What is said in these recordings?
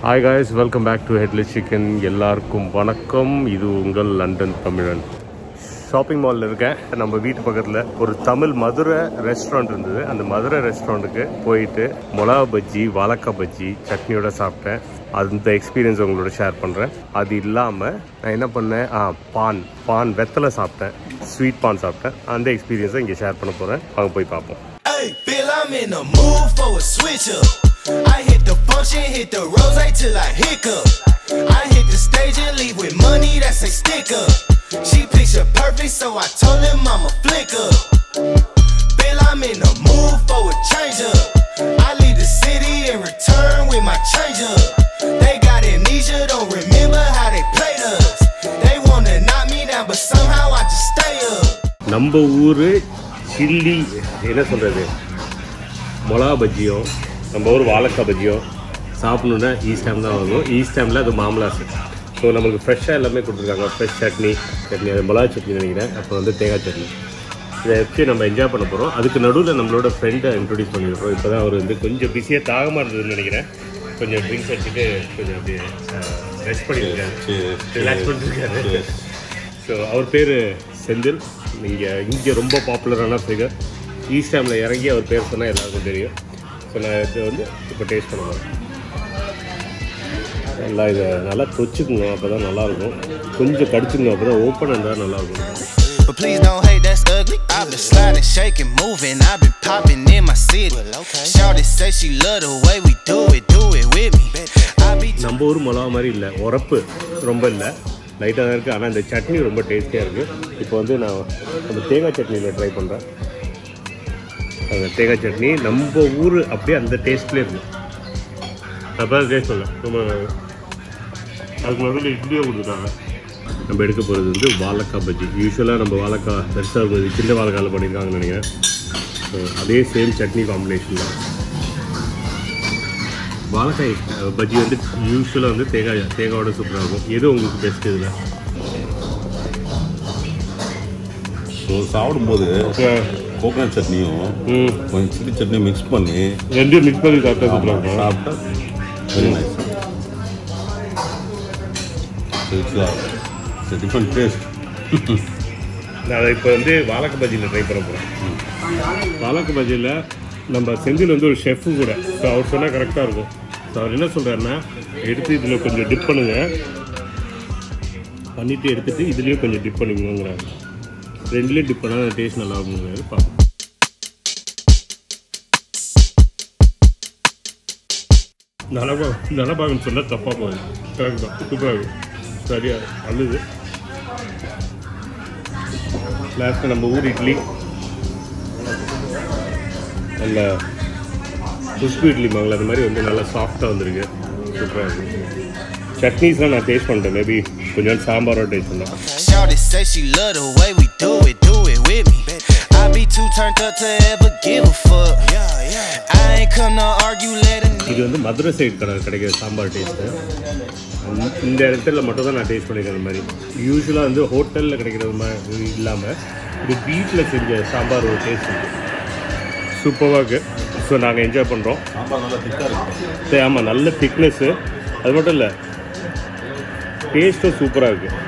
Hi guys welcome back to headless chicken எல்லாருக்கும் வணக்கம் இது உங்கள் லண்டன் தமிழன் ஷாப்பிங் மாலில் இருக்கேன் நம்ம வீட்டு பக்கத்தில் ஒரு தமிழ் மதுரை ரெஸ்டாரண்ட் இருந்தது அந்த மதுரை ரெஸ்டாரண்ட்டுக்கு போயிட்டு மிளகா பஜ்ஜி வாழைக்காய் பஜ்ஜி சட்னியோட சாப்பிட்டேன் அந்த எக்ஸ்பீரியன்ஸ் உங்களோட ஷேர் பண்ணுறேன் அது இல்லாமல் நான் என்ன பண்ணேன் ஆ பான் பான் வெத்தலை சாப்பிட்டேன் ஸ்வீட் பான் சாப்பிட்டேன் அந்த எக்ஸ்பீரியன்ஸை இங்கே ஷேர் பண்ண போகிறேன் வாங்க போய் பார்ப்போம் Hey, Bill, I'm in the mood for a switch up. I hit the function, hit the rose till I hiccup. I hit the stage and leave with money that's a sticker. She picture perfect, so I told him I'm a flicker. Bill, I'm in the mood for a change up. I leave the city and return with my change up. They got amnesia, don't remember how they played us. They wanna knock me down, but somehow I just stay up. நம்ம ஊர் chilli என்ன சொல்கிறது மிளகா பஜ்ஜியும் நம்ம ஊர் வாழைக்காய் பஜ்ஜியும் சாப்பிடணுன்னா east time தான் வாங்கும் ஈஸ்ட் டைமில் அது மாமலாசு ஸோ நம்மளுக்கு ஃப்ரெஷ்ஷாக எல்லாமே கொடுத்துருக்காங்க ஃப்ரெஷ் சட்னி சட்னி அது மிளகா சட்னி நினைக்கிறேன் அப்புறம் வந்து தேங்காய் சட்னி இதை வச்சு நம்ம என்ஜாய் பண்ண போகிறோம் அதுக்கு நடுவில் நம்மளோட ஃப்ரெண்டை இன்ட்ரடியூஸ் பண்ணியிருக்கோம் இப்போ தான் அவர் வந்து கொஞ்சம் பிஸியாக தாகமாக இருந்ததுன்னு நினைக்கிறேன் கொஞ்சம் ட்ரிங்க்ஸ் அடிச்சுட்டு கொஞ்சம் அப்படியே ரெஸ்ட் பண்ணியிருக்காரு ரிலாக்ஸ் பண்ணிருக்காரு ஸோ அவர் பேர் செந்தில் நீங்கள் இங்கே ரொம்ப பாப்புலரான ஃபிகர் ஈஸ்ட் டைமில் இறங்கி அவர் பேர் சொன்னால் எல்லாருக்கும் தெரியும் ஸோ நான் இது வந்து இப்போ டேஸ்ட் பண்ண போகிறேன் நல்லா இதை நல்லா தொச்சுக்குங்க அப்போ தான் நல்லாயிருக்கும் கொஞ்சம் கடிச்சுங்க அப்போ தான் ஓப்பன் இருந்தால் நல்லாயிருக்கும் But please don't hate, that's ugly. I've been sliding, shaking, moving. I've been popping in my city. Shawty say she love the way we do it, do it with me. I be நம்ம ஊர் மிளகா மாதிரி இல்லை உரப்பு ரொம்ப இல்லை லைட்டாக தான் இருக்குது ஆனால் இந்த சட்னி ரொம்ப டேஸ்டியாக இருக்குது இப்போ வந்து நான் நம்ம தேங்காய் சட்னியில் ட்ரை பண்ணுறேன் அந்த தேங்காய் சட்னி நம்ம ஊர் அப்படியே அந்த டேஸ்ட்லேயே இருக்குது அப்போ டேஸ்ட் பண்ணல ரொம்ப அதுக்கு முதல்ல இட்லியே கொடுத்துட்டாங்க நம்ம எடுக்க போகிறது வந்து வாழைக்காய் பஜ்ஜி யூஸ்வலாக நம்ம வாழைக்காய் பெருசாக பஜ்ஜி சின்ன வாழைக்காயில் பண்ணியிருக்காங்கன்னு நினைக்கிறேன் ஸோ அதே சேம் சட்னி காம்பினேஷன் தான் வாழைக்காய் அஹ், பஜ்ஜி வந்து யூஸ்வலாக வந்து தேங்காய் தேங்காயோட சூப்பராக இருக்கும் எது உங்களுக்கு பெஸ்ட் இதில் ஸோ சாப்பிடும்போது கோகனட் சட்னியும் ம் கொஞ்சம் சில்லி சட்னியும் மிக்ஸ் பண்ணி ரெண்டும் மிக்ஸ் பண்ணி சாப்பிட்டா சூப்பராக இருக்கும் சாப்பிட்டா very nice it's different taste நான் அதை இப்போ வந்து வாழைக்காய் பஜ்ஜியில் ட்ரை பண்ண போகிறேன் வாழைக்காய் பஜ்ஜியில் நம்ம செந்தில் வந்து ஒரு ஷெஃப்பு கூட ஸோ அவர் சொன்னால் கரெக்டாக இருக்கும் ஸோ அவர் என்ன சொல்கிறாருன்னா எடுத்து இதில் கொஞ்சம் டிப் பண்ணுங்க பண்ணிவிட்டு எடுத்துட்டு இதுலேயும் கொஞ்சம் டிப் பண்ணிக்கோங்கிறாரு ரெண்டுலேயும் டிப் பண்ணால் டேஸ்ட் நல்லா இருக்குங்கிறாரு பார்ப்போம் நலபா நலபாகம் சொல்ல தப்பாக போகுது கரெக்ட் தான் சூப்பராக இருக்கும் சரியா அழுது லாஸ்ட்டு நம்ம ஊர் இட்லி நல்ல குஷ்பு இட்லி மாங்கல அது மாதிரி வந்து நல்லா சாஃப்டாக வந்திருக்கு சூப்பராக இருக்கு சட்னிஸ்லாம் நான் டேஸ்ட் பண்ணிட்டேன் மேபி கொஞ்சம் சாம்பாரோட டேஸ்ட் பண்ணேன் Shawty say she love the way we do it, do it with me. I be too turned up to ever give a fuck. I ain't come to argue, let a nigga. இது வந்து Madurai side கடை கிடைக்கிற sambar taste இந்த இடத்துல மட்டும் தான் நான் taste பண்ணியிருக்கேன் அந்த மாதிரி யூஸ்வலாக வந்து ஹோட்டலில் கிடைக்கிறது மாதிரி இல்லாமல் இது வீட்டில் செஞ்ச சாம்பார் ஒரு டேஸ்ட் இருக்குது சூப்பராக இருக்குது ஸோ நாங்கள் என்ஜாய் பண்ணுறோம் சாம்பார் நல்லா திக்காக இருக்கும் சரி ஆமாம் நல்ல திக்னஸ்ஸு அது மட்டும் இல்லை டேஸ்ட்டும் சூப்பராக இருக்குது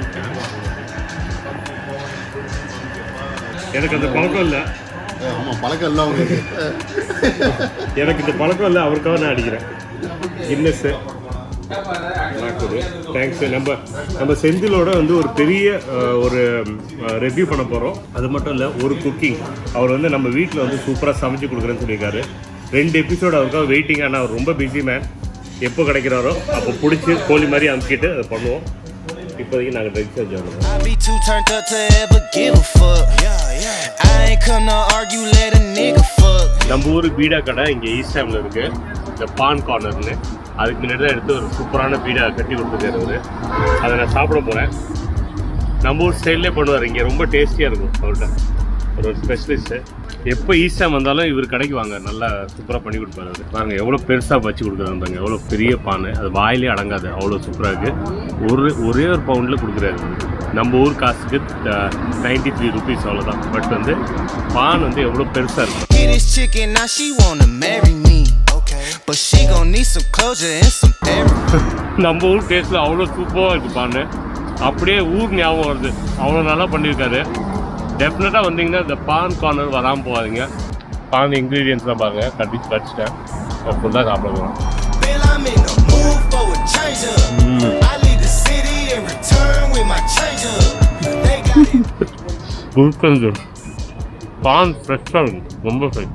எனக்கு அந்த பழக்கம் இல்லை ஆமாம் பழக்கம் எல்லாம் உங்களுக்கு எனக்கு இந்த பழக்கம் இல்லை அவருக்காக நான் அடிக்கிறேன் கின்னஸ்ஸு தேங்க்ஸ் நம்ம நம்ம செந்திலோட வந்து ஒரு பெரிய அஹ், ஒரு ரிவ்யூ பண்ண போகிறோம் அது மட்டும் இல்லை ஒரு குக்கிங் அவர் வந்து நம்ம வீட்டில் வந்து சூப்பராக சமைச்சு கொடுக்குறேன்னு சொல்லியிருக்காரு ரெண்டு எபிசோடு அவருக்காக வெயிட்டிங் ஆனால் அவர் ரொம்ப பிஸி மேன் எப்போ கிடைக்கிறாரோ அப்போ பிடிச்சி கோழி மாதிரி அமுக்கிட்டு அதை பண்ணுவோம் இப்போதைக்கு நாங்கள் ட்ரிங்க்ஸ் வச்சோம் I be too turned up to ever give a fuck. I ain't come to argue, let a nigga fuck. நம்ம ஊர் பீடா கடை இங்கே ஈஸ்ட் டைமில் இருக்கு இந்த பான் கார்னர்னு அதுக்கு முன்னாடி தான் எடுத்து ஒரு சூப்பரான பீடா கட்டி கொடுத்துருக்காரு அவரு அதை நான் சாப்பிட போகிறேன் நம்ம ஊர் ஸ்டைல்லே பண்ணுவார் இங்கே ரொம்ப டேஸ்டியாக இருக்கும் அவர்கிட்ட ஒரு ஸ்பெஷலிஸ்ட்டு எப்போ ஈஸ்ட் டைம் வந்தாலும் இவர் கடைக்கு வாங்க நல்லா சூப்பராக பண்ணி கொடுப்பாரு அவர் பாருங்க எவ்வளோ பெருசாக வச்சு கொடுக்குறாங்க பாருங்க எவ்வளோ பெரிய பானை அது வாயிலே அடங்காது அவ்வளோ சூப்பராக இருக்குது ஒரு ஒரே ஒரு பவுண்டில் கொடுக்குறாரு நம்ம ஊர் காசுக்கு நைன்டி த்ரீ ருபீஸ் அவ்வளோதான் பட் வந்து பான் வந்து எவ்வளோ பெருசாக இருக்கும் Get this chicken, now she wanna marry me. Okay. But she gon' need some closure and some therapy. நம்ம ஊர் டேஸ்ட்டில் அவ்வளோ சூப்பராக இருக்கு பான்னு அப்படியே ஊர் ஞாபகம் வருது அவ்வளோ நல்லா பண்ணியிருக்காரு டெஃபினட்டாக வந்தீங்கன்னா இந்த பான் கார்னர் வராமல் போகாதீங்க பான் இன்க்ரீடியன்ஸ்லாம் பாருங்க கண்டிச்சு வச்சுட்டேன் ஃபுல்லாக சாப்பிட போகிறோம் Bill, I'm in the mood for a change up. I leave the city and return with my change up. They got it. Gulkand பான் ஃப்ரெஷ்ஷாக இருக்கு ரொம்ப ஃப்ரெஷ்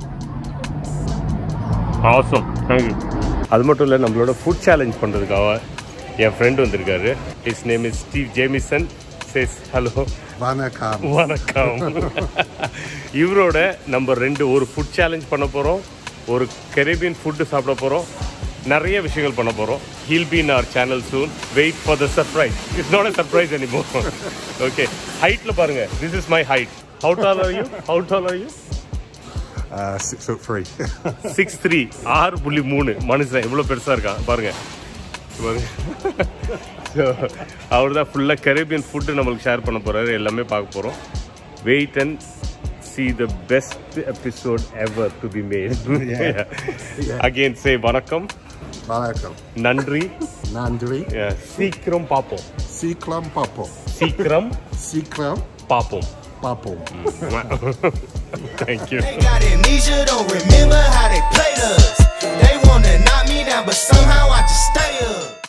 ஆசம் தேங்க்யூ அது மட்டும் இல்லை நம்மளோட ஃபுட் சேலஞ்ச் பண்ணுறதுக்காக என் ஃப்ரெண்ட் வந்திருக்காரு his name is Steve Jamieson says hello வணக்கம் வணக்கம் இவரோட நம்ம ரெண்டு ஒரு ஃபுட் சேலஞ்ச் பண்ண போகிறோம் ஒரு கரேபியன் ஃபுட்டு சாப்பிட போகிறோம் நிறைய விஷயங்கள் பண்ண போகிறோம் he'll be in our channel soon wait for the surprise it's not a surprise anymore okay ஹைட்டில் பாருங்க this is my height how tall are you how tall are you Uh, six foot three. Six three ஆறு புள்ளி மூணு மனுஷன் எவ்வளோ பெருசாக இருக்கான் பாருங்க பாருங்க ஸோ அவர் தான் ஃபுல்லாக கரேபியன் ஃபுட்டு நம்மளுக்கு ஷேர் பண்ண போகிறாரு எல்லாமே பார்க்க போகிறோம் wait and see the best episode ever to be made. Again, say வணக்கம் வணக்கம் நன்றி நன்றி Yeah, சீக்கிரம் பார்ப்போம் சீக்கிரம் பார்ப்போம் சீக்கிரம் சீக்கிரம் பார்ப்போம் பார்ப்போம் Thank you. They got amnesia, don't remember how they played us. They wanna knock me down, but somehow I just stay up.